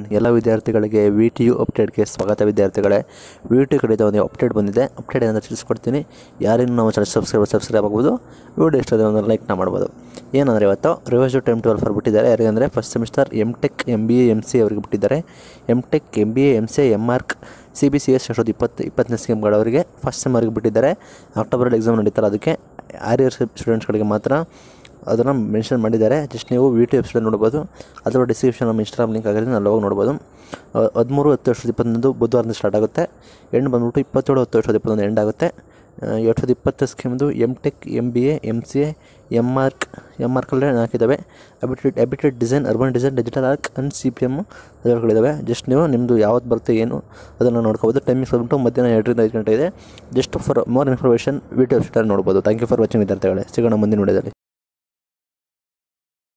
ಎಲ್ಲ ವಿದ್ಯಾರ್ಥಿಗಳಿಗೆ V T U ಅಪ್ಡೇಟ್ಗೆ ಸ್ವಾಗತ ವಿದ್ಯಾರ್ಥಿಗಳೇ ವಿ ಟಿ ಕಡೆಯಿಂದ ಒಂದು ಅಪ್ಡೇಟ್ ಬಂದಿದೆ ಅಪ್ಡೇಟ್ ಏನಂತ ತಿಳಿಸ್ಕೊಡ್ತೀನಿ ಯಾರಿಗೂ ನಾವು ಚಾನಲ್ ಸಬ್ಸ್ಕ್ರೈಬ್ ಸಬ್ಸ್ಕ್ರೈಬ್ ಆಗ್ಬೋದು ವಿಡಿಯೋ ಇಷ್ಟ ಒಂದು ಲೈಕ್ನ ಮಾಡ್ಬೋದು ಏನಂದರೆ ಇವತ್ತು ರಿವೈಸ್ ಟೈಮ್ ಟ್ವೆಲ್ ಫಾರ್ ಬಿಟ್ಟಿದ್ದಾರೆ ಯಾರಿಗಂದರೆ first semester M tech M B A M C ಅವರಿಗೆ ಬಿಟ್ಟಿದ್ದಾರೆ M tech M B A M C M arch C B C S ಎರಡು ಇಪ್ಪತ್ತು ಇಪ್ಪತ್ತನೇ ಸ್ಕೀಮ್ಗಳವರಿಗೆ ಫಸ್ಟ್ ಸೆಮ್ ಅವರಿಗೆ ಬಿಟ್ಟಿದ್ದಾರೆ ಅಕ್ಟೋಬರಲ್ಲಿ ಎಕ್ಸಾಮ್ ನಡೀತಾರೆ ಅದಕ್ಕೆ ಆರ್ ಇಯರ್ ಸ್ಟೂಡೆಂಟ್ಸ್ಗಳಿಗೆ ಮಾತ್ರ ಅದನ್ನು ಮೆನ್ಷನ್ ಮಾಡಿದ್ದಾರೆ ಜಸ್ಟ್ ನೀವು ವಿ ಟಿ ವೆಬ್ಸೈಟ್ ನೋಡ್ಬೋದು ಅಥವಾ ಡಿಸ್ಕ್ರಿಪ್ಷನ್ ನಮ್ಮ ಇನ್ಸ್ಟಾಗ್ರಾಮ್ ಲಿಂಕ್ ಆಗಿರುತ್ತೆ ಅಲ್ಲಿ ಹೋಗಿ ನೋಡ್ಬೋದು ಅಹ್, ಹದಿಮೂರು ಹತ್ತು ವರ್ಷದ ಇಪ್ಪತ್ತೊಂದು ಬುಧವಾರದಿಂದ ಸ್ಟಾರ್ಟ್ ಆಗುತ್ತೆ ಎಂಡ್ ಬಂದ್ಬಿಟ್ಟು ಇಪ್ಪತ್ತೇಳು ಹತ್ತು ವರ್ಷದ ಇಪ್ಪತ್ತೊಂದು ಎಂಡ್ ಆಗುತ್ತೆ ಅಹ್, ಎರಡು ಸಾವಿರದ ಇಪ್ಪತ್ತು ಸ್ಕೀಮ್ದು M tech M B A M C A M arch M ಆರ್ಕಲ್ಲೇ ಹಾಕಿದ್ದಾವೆ habitat habitat design urban design digital arch and C P M ಅದರಗಳಿದ್ದಾವೆ ಜಸ್ಟ್ ನೀವು ನಿಮ್ಮದು ಯಾವತ್ತು ಬರುತ್ತೆ ಏನು ಅದನ್ನು ನೋಡ್ಕೋಬೋದು ಟೈಮಿಂಗ್ಸ್ ಬಂದ್ಬಿಟ್ಟು ಮಧ್ಯಾಹ್ನ ಎರಡರಿಂದ ಐದು ಗಂಟೆ ಇದೆ just for more information V T ವೆಬ್ಸೈಟಲ್ಲಿ ನೋಡ್ಬೋದು ಥ್ಯಾಂಕ್ ಯು ಫಾರ್ ವಾಚಿಂಗ್ ವಿದ್ಯಾರ್ಥಿಗಳೇ ಸಿಗೋಣ ಮುಂದಿನ ವಿಡಿಯೋದಲ್ಲಿ